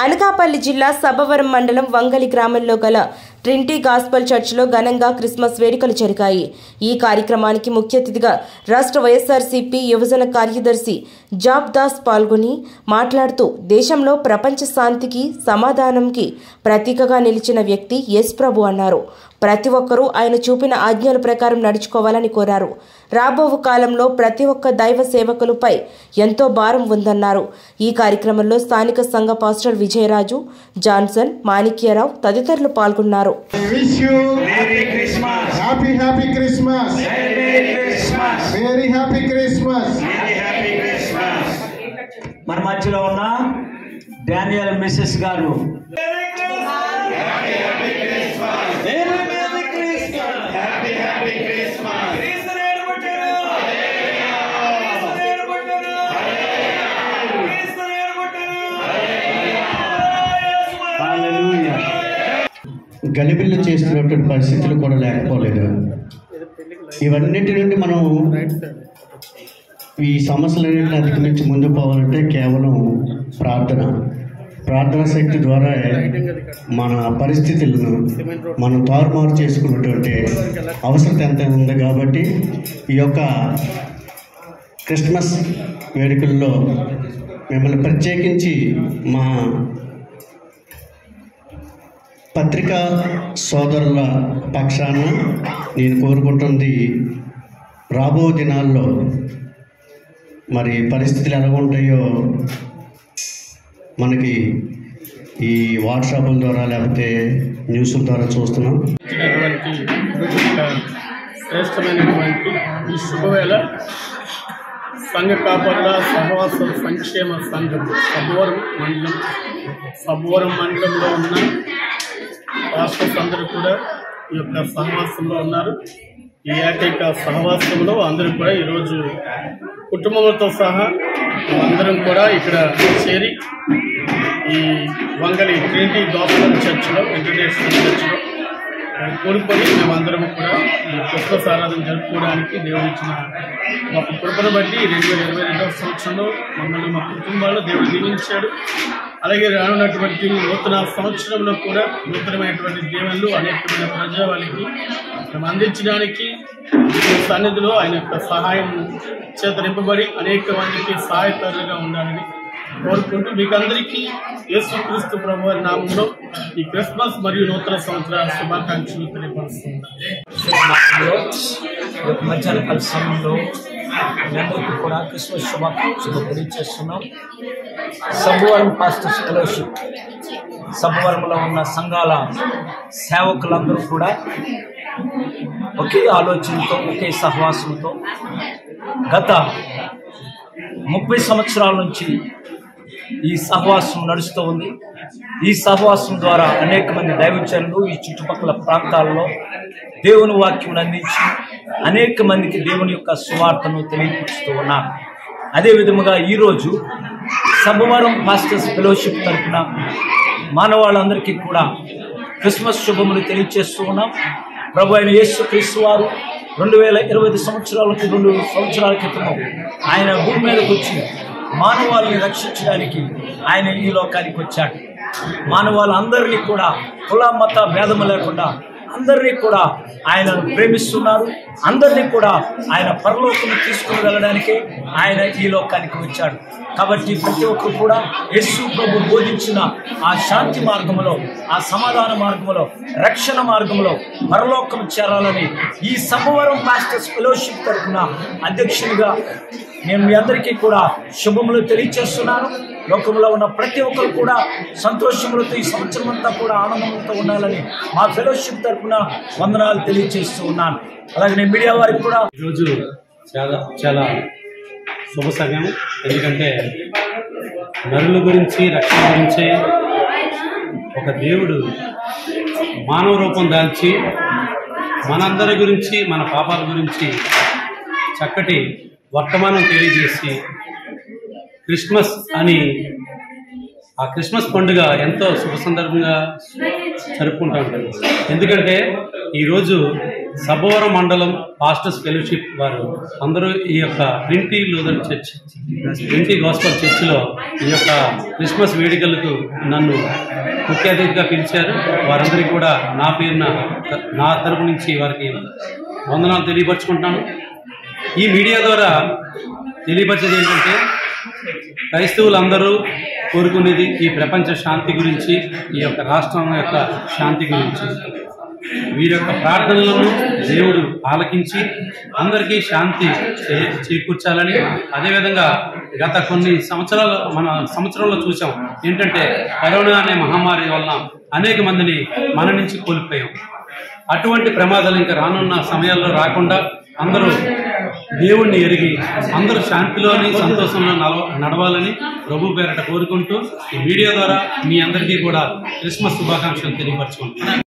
అనకాపల్లి జిల్లా సభవరం మండలం వంగలి గ్రామంలో గల ట్రింటీ గాస్పల్ చర్చిలో ఘనంగా క్రిస్మస్ వేడుకలు జరిగాయి ఈ కార్యక్రమానికి ముఖ్య అతిథిగా రాష్ట్ర వైఎస్ఆర్సీపీ యువజన కార్యదర్శి జాబ్ దాస్ పాల్గొని మాట్లాడుతూ దేశంలో ప్రపంచ శాంతికి సమాధానంకి ప్రతీకగా నిలిచిన వ్యక్తి ఎస్ ప్రభు అన్నారు ప్రతి ఒక్కరూ ఆయన చూపిన ఆజ్ఞల ప్రకారం నడుచుకోవాలని కోరారు రాబో కాలంలో ప్రతి ఒక్క దైవ సేవకులపై ఎంతో భారం ఉందన్నారు ఈ కార్యక్రమంలో స్థానిక సంఘ పాస్టర్ విజయరాజు జాన్సన్ మాణిక్యరావు తదితరులు పాల్గొన్నారు I wish you Merry Christmas. happy happy Christmas. Merry Christmas. Very happy Christmas. Very happy Christmas. మన మధ్యలో ఉన్న డానియల్ మిస్సెస్ గారు Hallelujah. గలిబిల్లు చేస్తున్నటువంటి పరిస్థితులు కూడా లేకపోలేదు ఇవన్నిటి నుండి మనం ఈ సమస్యలన్నింటిని అధిగమించి ముందు పోవాలంటే కేవలం ప్రార్థన ప్రార్థన శక్తి ద్వారా మన పరిస్థితులను మనం తారుమారు చేసుకున్నటువంటి అవసరం ఎంత ఉంది కాబట్టి ఈ యొక్క క్రిస్మస్ వేడుకల్లో మిమ్మల్ని ప్రత్యేకించి మా పత్రికా సోదరుల పక్షాన నేను కోరుకుంటుంది రాబో దినాల్లో మరి పరిస్థితులు ఎలా ఉంటాయో మనకి ఈ వాట్సాప్ల ద్వారా లేకపోతే న్యూస్ల ద్వారా చూస్తున్నాం ఇచ్చినటువంటి యొక్క శ్రేష్టమైనటువంటి ఈ శుభవేళ సంఘ కాపర్ల సహవాస సంక్షేమ సంఘం సబ్బవరం మండలం సబ్బవరం మండలంలో ఉన్న రాష్ట్రస్ అందరూ కూడా ఈ యొక్క సహవాసంలో ఉన్నారు ఈ ఏకైక సహవాసంలో అందరూ కూడా ఈరోజు కుటుంబములతో సహా అందరం కూడా ఇక్కడ చేరి ఈ వంగలి ట్రినిటీ గాస్పల్ చర్చ్లో ఇంటర్నేషనల్ చర్చ్లో కోరుకొని మేమందరం కూడా ఈ క్రిస్మస్ ఆరాధన జరుపుకోవడానికి దేవుడు ఇచ్చిన మాకు కృపను బట్టి రెండు వేల ఇరవై రెండవ సంవత్సరంలో మమ్మల్ని మా కుటుంబాల్లో దేవుడు దీవించాడు అలాగే రానున్నటువంటి నూతన సంవత్సరంలో కూడా నూతనమైనటువంటి దేవుళ్ళు అనేకమైన ప్రజావాళ్ళకి మేము అందించడానికి ఈ సన్నిధిలో ఆయన యొక్క సహాయం చేత నింపబడి అనేక మందికి సహాయకారులుగా ఉండాలని కోరుకుంటూ మీకు అందరికీ యేసుక్రీస్తు ప్రభు వారి నామంలో ఈ క్రిస్మస్ మరియు నూతన సంవత్సర శుభాకాంక్షలు తెలియపరుస్తున్నాను మధ్యాహ్న కాల సమయంలో అందరికీ కూడా క్రిస్మస్ శుభాకాంక్షలు తెలియజేస్తున్నాం సబ్బవరం పాస్టర్స్ ఫెలోషిప్ సబ్బవరంలో ఉన్న సంఘాల సేవకులందరూ కూడా ఒకే ఆలోచనతో ఒకే సహవాసంతో గత ముప్పై సంవత్సరాల నుంచి ఈ సహవాసం నడుస్తూ ఉంది ఈ సహవాసం ద్వారా అనేక మంది దైవచరులు ఈ చుట్టుపక్కల ప్రాంతాల్లో దేవుని వాక్యం అందించి అనేక మందికి దేవుని యొక్క సువార్తను తెలియపరుస్తూ ఉన్నారు అదే విధముగా ఈరోజు సభవరం పాస్టర్స్ ఫెలోషిప్ తరఫున మానవాళ్ళందరికీ కూడా క్రిస్మస్ శుభములు తెలియజేస్తూ ఉన్నాం ప్రభు అయిన యేసు క్రీస్తు వారు రెండు వేల ఇరవై ఐదు సంవత్సరాలకి రెండు సంవత్సరాల క్రితం ఆయన భూమి మీదకి వచ్చి మానవాళిని రక్షించడానికి ఆయన ఈ లోకానికి వచ్చాడు మానవాళ్ళందరినీ కూడా కుల మత భేదము లేకుండా అందరినీ కూడా ఆయనను ప్రేమిస్తున్నారు అందరినీ కూడా ఆయన పరలోకం తీసుకుని వెళ్ళడానికి ఆయన ఈ లోకానికి వచ్చాడు కాబట్టి ప్రతి ఒక్కరు కూడా యేసు ప్రభు బోధించిన ఆ శాంతి మార్గంలో ఆ సమాధాన మార్గంలో రక్షణ మార్గంలో పరలోకం చేరాలని ఈ సమవరం మాస్టర్స్ ఫెలోషిప్ తరఫున అధ్యక్షునిగా నేను మీ అందరికీ కూడా శుభములు తెలియచేస్తున్నాను లోకంలో ఉన్న ప్రతి ఒక్కరు కూడా సంతోషములతో ఈ సంవత్సరం అంతా కూడా ఆనందంతో ఉండాలని మా ఫెలోషిప్ తరఫున వందనాలు తెలియజేస్తూ ఉన్నాను అలాగే నేను మీడియా వారికి కూడా ఈరోజు చాలా చాలా శుభ సమయం ఎందుకంటే నరుల గురించి రక్షణ గురించి ఒక దేవుడు మానవ రూపం దాల్చి మనందరి గురించి మన పాపాల గురించి చక్కటి వర్తమానం తెలియజేసి క్రిస్మస్ అని ఆ క్రిస్మస్ పండుగ ఎంతో శుభ సందర్భంగా జరుపుకుంటూ ఉంటారు ఎందుకంటే ఈరోజు సబోవరం మండలం పాస్టర్స్ ఫెలోషిప్ వారు అందరూ ఈ యొక్క Trinity Luther church Trinity Gospel చర్చిలో ఈ యొక్క క్రిస్మస్ వేడుకలకు నన్ను ముఖ్య అతిథిగా పిలిచారు వారందరికీ కూడా నా పేరున నా తరపు నుంచి వారికి వందనాలు తెలియపరచుకుంటున్నాను ఈ మీడియా ద్వారా తెలియపరిచేది ఏంటంటే క్రైస్తవులందరూ కోరుకునేది ఈ ప్రపంచ శాంతి గురించి ఈ యొక్క రాష్ట్రం యొక్క శాంతి గురించి వీరి యొక్క ప్రార్థనలను దేవుడు ఆలకించి అందరికీ శాంతి చే- చేకూర్చాలని అదేవిధంగా గత కొన్ని సంవత్సరాలు మన సంవత్సరంలో చూసాం ఏంటంటే కరోనా అనే మహమ్మారి వలన అనేక మందిని మన నుంచి కోల్పోయాం అటువంటి ప్రమాదాలు ఇంకా రానున్న సమయాల్లో రాకుండా అందరూ దేవుణ్ణి ఎరిగి అందరూ శాంతిలోని సంతోషంలో నడవ నడవాలని ప్రభు పేరట కోరుకుంటూ ఈ మీడియా ద్వారా మీ అందరికీ కూడా క్రిస్మస్ శుభాకాంక్షలు తెలియపరచుకుంటున్నాను